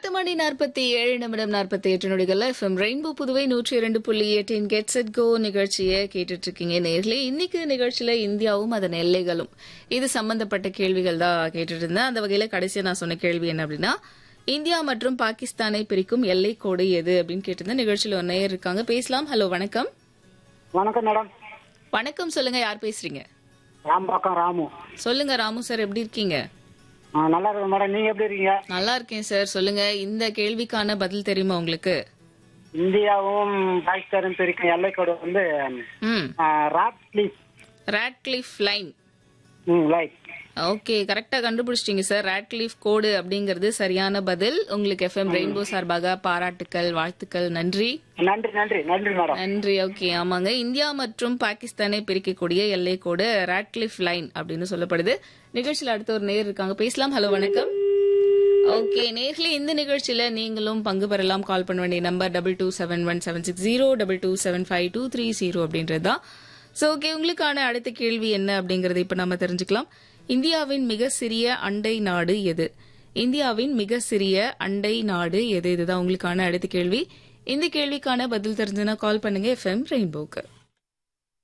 பத்து மணி நாற்பத்தி ஏழு நிமிடம் நாற்பத்தி எட்டு நொடிகள்ல எஃப்எம் ரெயின்போ புதுவை நூற்றி இரண்டு புள்ளி எட்டின் கெட் செட் கோ நிகழ்ச்சியை கேட்டுட்டு இருக்கீங்க நேர்ல இன்னைக்கு நிகழ்ச்சியில இந்தியாவும் அதன் எல்லைகளும் இது சம்பந்தப்பட்ட கேள்விகள் தான் கேட்டுட்டு இருந்தேன் அந்த வகையில கடைசியா நான் சொன்ன கேள்வி என்ன அப்படின்னா இந்தியா மற்றும் பாகிஸ்தானை பிரிக்கும் எல்லை கோடு எது அப்படின்னு கேட்டிருந்தேன் நிகழ்ச்சியில ஒரு நேயர் இருக்காங்க பேசலாம் ஹலோ வணக்கம் வணக்கம் மேடம் வணக்கம் சொல்லுங்க யார் பேசுறீங்க ராம்பாக்கம் ராமு சொல்லுங்க ராமு சார் எப்படி இருக்கீங்க ஆ, நல்லா இருக்கேன் மேடம் நீங்க எப்படி இருக்கீங்க நல்லா இருக்கேன் சார் சொல்லுங்க இந்த கேள்விக்கான பதில் தெரியுமா உங்களுக்கு இந்தியாவும் பாகிஸ்தானும் பிரிக்கும் எல்லைக்கோடு வந்து ம் ராட் கிளீப் ராட்கிளிஃப் லைன் ம் லைட் ஓகே கரெக்டா கண்டுபிடிச்சிட்டீங்க சார் ராட்கிளிஃப் கோடு அப்படிங்கிறது சரியான பதில் உங்களுக்கு எஃப்எம் ரெயின்போ சார்பாக பாராட்டுக்கள் வாழ்த்துக்கள் நன்றி நன்றி நன்றி நன்றி மேடம் நன்றி ஓகே ஆமாங்க இந்தியா மற்றும் பாகிஸ்தானை பிரிக்கக்கூடிய எல்லை கோடு ராட்கிளிஃப் லைன் அப்படின்னு சொல்லப்படுது நிகழ்ச்சியில் அடுத்த ஒரு நேர் இருக்காங்க பேசலாம் ஹலோ வணக்கம் ஓகே நேர்ல இந்த நிகழ்ச்சியில நீங்களும் பங்கு பெறலாம் கால் பண்ண வேண்டிய number double two seven one seven six zero double two seven five two three zero அப்படின்றது தான் ஸோ ஓகே உங்களுக்கான அடுத்த கேள்வி என்ன அப்படிங்கறத இப்ப நம்ம தெரிஞ்சுக்கலாம் இந்தியாவின் மிக சிறிய அண்டை நாடு எது இந்தியாவின் மிக சிறிய அண்டை நாடு எது இதுதான் உங்களுக்கான அடுத்த கேள்வி இந்த கேள்விக்கான பதில் தெரிஞ்சுன்னா கால் பண்ணுங்க எஃப்எம் ரெயின்போக்கு